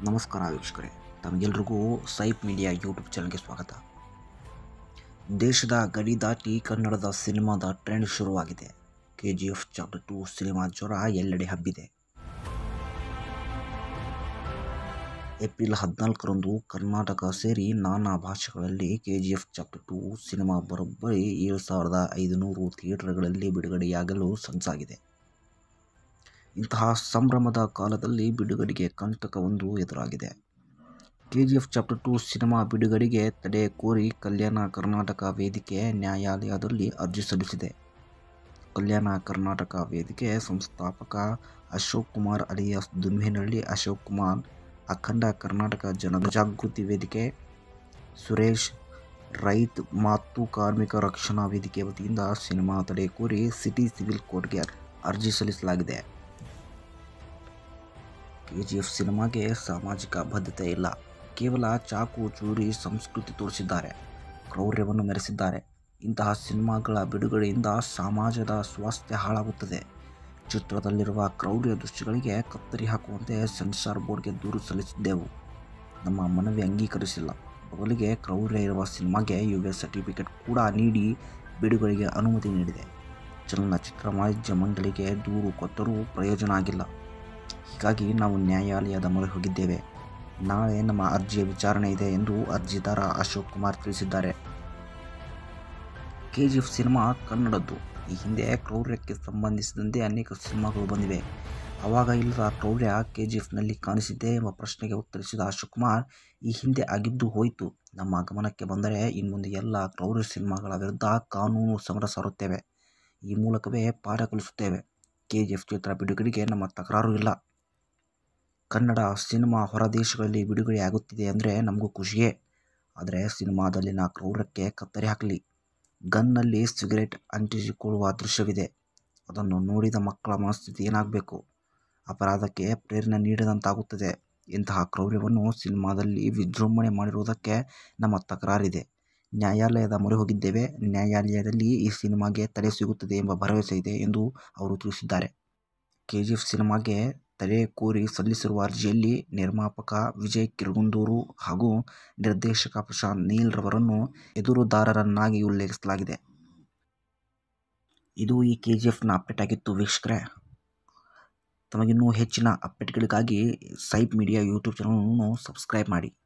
ನಮಸ್ಕಾರ ವೀಕ್ಷಕರೇ ತಮಗೆಲ್ರಿಗೂ ಸೈಪ್ media YouTube ಚಾನಲ್ಗೆ ಸ್ವಾಗತ ದೇಶದ ಗಡಿ ದಾಟಿ ಕನ್ನಡದ ಸಿನಿಮಾದ ಟ್ರೆಂಡ್ ಶುರುವಾಗಿದೆ K G F chapter two cinema ಜ್ವರ ಎಲ್ಲೆಡೆ ಹಬ್ಬಿದೆ ಏಪ್ರಿಲ್ ಹದಿನಾಲ್ಕರಂದು ಕರ್ನಾಟಕ ಸೇರಿ ನಾನಾ ಭಾಷೆಗಳಲ್ಲಿ K G F chapter two cinema ಬರೋಬ್ಬರಿ ಏಳು ಸಾವಿರದ ಐದುನೂರು ಥಿಯೇಟರ್ಗಳಲ್ಲಿ ಬಿಡುಗಡೆಯಾಗಲು ಸಜ್ಜಾಗಿದೆ ಇಂತಹ ಸಂಭ್ರಮದ ಕಾಲದಲ್ಲಿ ಬಿಡುಗಡೆಗೆ ಕಂಟಕವೊಂದು ಎದುರಾಗಿದೆ K G F chapter two cinema ಬಿಡುಗಡೆಗೆ ತಡೆ ಕೋರಿ ಕಲ್ಯಾಣ ಕರ್ನಾಟಕ ವೇದಿಕೆ ನ್ಯಾಯಾಲಯದಲ್ಲಿ ಅರ್ಜಿ ಸಲ್ಲಿಸಿದೆ ಕಲ್ಯಾಣ ಕರ್ನಾಟಕ ವೇದಿಕೆ ಸಂಸ್ಥಾಪಕ ಅಶೋಕ್ ಕುಮಾರ್ ಅಲಿಯಾಸ್ ದುಮ್ಮೇನಹಳ್ಳಿ ಅಶೋಕ್ ಕುಮಾರ್ ಅಖಂಡ ಕರ್ನಾಟಕ ಜನಜಾಗೃತಿ ವೇದಿಕೆ ಸುರೇಶ್ ರೈತ್ ಮತ್ತು ಕಾರ್ಮಿಕ ರಕ್ಷಣಾ ವೇದಿಕೆ ವತಿಯಿಂದ ಸಿನಿಮಾ ತಡೆ ಕೋರಿ ಸಿಟಿ ಸಿವಿಲ್ ಕೋರ್ಟ್ಗೆ ಅರ್ಜಿ ಸಲ್ಲಿಸಲಾಗಿದೆ ಕೆಜಿಎಫ್ ಸಿನಿಮಾಗೆ ಸಾಮಾಜಿಕ ಬದ್ಧತೆ ಇಲ್ಲ ಕೇವಲ ಚಾಕು ಚೂರಿ ಸಂಸ್ಕೃತಿ ತೋರಿಸಿದ್ದಾರೆ ಕ್ರೌರ್ಯವನ್ನು ಮೆರೆಸಿದ್ದಾರೆ ಇಂತಹ ಸಿನಿಮಾಗಳ ಬಿಡುಗಡೆಯಿಂದ ಸಮಾಜದ ಸ್ವಾಸ್ಥ್ಯ ಹಾಳಾಗುತ್ತದೆ ಚಿತ್ರದಲ್ಲಿರುವ ಕ್ರೌರ್ಯ ದೃಶ್ಯಗಳಿಗೆ ಕತ್ತರಿ ಹಾಕುವಂತೆ ಸೆನ್ಸಾರ್ ಬೋರ್ಡ್ಗೆ ದೂರು ಸಲ್ಲಿಸಿದ್ದೆವು ನಮ್ಮ ಮನವಿ ಅಂಗೀಕರಿಸಿಲ್ಲ ಬದಲಿಗೆ ಕ್ರೌರ್ಯ ಇರುವ ಸಿನಿಮಾಗೆ ಯು ಎಸ್ ಸರ್ಟಿಫಿಕೇಟ್ ಕೂಡ ನೀಡಿ ಬಿಡುಗಡೆಗೆ ಅನುಮತಿ ನೀಡಿದೆ ಚಲನಚಿತ್ರ ವಾಣಿಜ್ಯ ಮಂಡಳಿಗೆ ದೂರು ಕೊಟ್ಟರೂ ಪ್ರಯೋಜನ ಆಗಿಲ್ಲ ಹೀಗಾಗಿ ನಾವು ನ್ಯಾಯಾಲಯದ ಮೊರೆ ಹೋಗಿದ್ದೇವೆ ನಾಳೆ ನಮ್ಮ ಅರ್ಜಿಯ ವಿಚಾರಣೆ ಇದೆ ಎಂದು ಅರ್ಜಿದಾರ ಅಶೋಕ್ ಕುಮಾರ್ ತಿಳಿಸಿದ್ದಾರೆ ಕೆ ಜಿ ಎಫ್ ಸಿನಿಮಾ ಕನ್ನಡದ್ದು ಈ ಹಿಂದೆ ಕ್ರೌರ್ಯಕ್ಕೆ ಸಂಬಂಧಿಸಿದಂತೆ ಅನೇಕ ಸಿನಿಮಾಗಳು ಬಂದಿವೆ ಆವಾಗ ಇಲ್ಲದ ಕ್ರೌರ್ಯ ಕೆ ಜಿ ಎಫ್ನಲ್ಲಿ ಕಾಣಿಸಿದ್ದೆ ಎಂಬ ಪ್ರಶ್ನೆಗೆ ಉತ್ತರಿಸಿದ ಅಶೋಕ್ ಕುಮಾರ್ ಈ ಹಿಂದೆ ಆಗಿದ್ದು ಹೋಯಿತು ನಮ್ಮ ಗಮನಕ್ಕೆ ಬಂದರೆ ಇನ್ಮುಂದೆ ಎಲ್ಲ ಕ್ರೌರ್ಯ ಸಿನಿಮಾಗಳ ವಿರುದ್ಧ ಕಾನೂನು ಸಮರ ಸಾರುತ್ತೇವೆ ಈ ಮೂಲಕವೇ ಪಾಠ ಕಲಿಸುತ್ತೇವೆ ಕೆ ಜಿ ಎಫ್ ಚಿತ್ರ ಬಿಡುಗಡೆಗೆ ನಮ್ಮ ತಕರಾರು ಇಲ್ಲ ಕನ್ನಡ ಸಿನಿಮಾ ಹೊರ ದೇಶಗಳಲ್ಲಿ ಬಿಡುಗಡೆಯಾಗುತ್ತಿದೆ ಅಂದರೆ ನಮಗೂ ಖುಷಿಯೇ ಆದರೆ ಸಿನಿಮಾದಲ್ಲಿನ ಕ್ರೌರ್ಯಕ್ಕೆ ಕತ್ತರಿ ಹಾಕಲಿ ಗನ್ನಲ್ಲಿ ಸಿಗರೆಟ್ ಅಂಟಿಸಿಕೊಳ್ಳುವ ದೃಶ್ಯವಿದೆ ಅದನ್ನು ನೋಡಿದ ಮಕ್ಕಳ ಮನಸ್ಥಿತಿ ಏನಾಗಬೇಕು ಅಪರಾಧಕ್ಕೆ ಪ್ರೇರಣೆ ನೀಡಿದಂತಾಗುತ್ತದೆ ಇಂತಹ ಕ್ರೌರ್ಯವನ್ನು ಸಿನಿಮಾದಲ್ಲಿ ವಿಜೃಂಭಣೆ ಮಾಡಿರುವುದಕ್ಕೆ ನಮ್ಮ ತಕರಾರಿದೆ ನ್ಯಾಯಾಲಯದ ಮೊರೆ ಹೋಗಿದ್ದೇವೆ ನ್ಯಾಯಾಲಯದಲ್ಲಿ ಈ ಸಿನಿಮಾಗೆ ತಡೆ ಸಿಗುತ್ತದೆ ಎಂಬ ಭರವಸೆ ಇದೆ ಎಂದು ಅವರು ತಿಳಿಸಿದ್ದಾರೆ ಕೆ ಜಿ ಎಫ್ ಸಿನಿಮಾಗೆ ತಡೆ ಕೋರಿ ಸಲ್ಲಿಸಿರುವ ಅರ್ಜಿಯಲ್ಲಿ ನಿರ್ಮಾಪಕ ವಿಜಯ್ ಕಿರಗುಂದೂರು ಹಾಗೂ ನಿರ್ದೇಶಕ ಪ್ರಶಾಂತ್ ನೀಲ್ ರವರನ್ನು ಎದುರುದಾರರನ್ನಾಗಿ ಉಲ್ಲೇಖಿಸಲಾಗಿದೆ ಇದು ಈ ಕೆ ಜಿ ಎಫ್ನ ಅಪ್ಡೇಟ್ ಆಗಿತ್ತು ವೀಕ್ಷಕರೇ ತಮಗಿನ್ನೂ ಹೆಚ್ಚಿನ ಅಪ್ಡೇಟ್ಗಳಿಗಾಗಿ ಸೈಪ್ ಮೀಡಿಯಾ ಯೂಟ್ಯೂಬ್ ಚಾನಲನ್ನು ಸಬ್ಸ್ಕ್ರೈಬ್ ಮಾಡಿ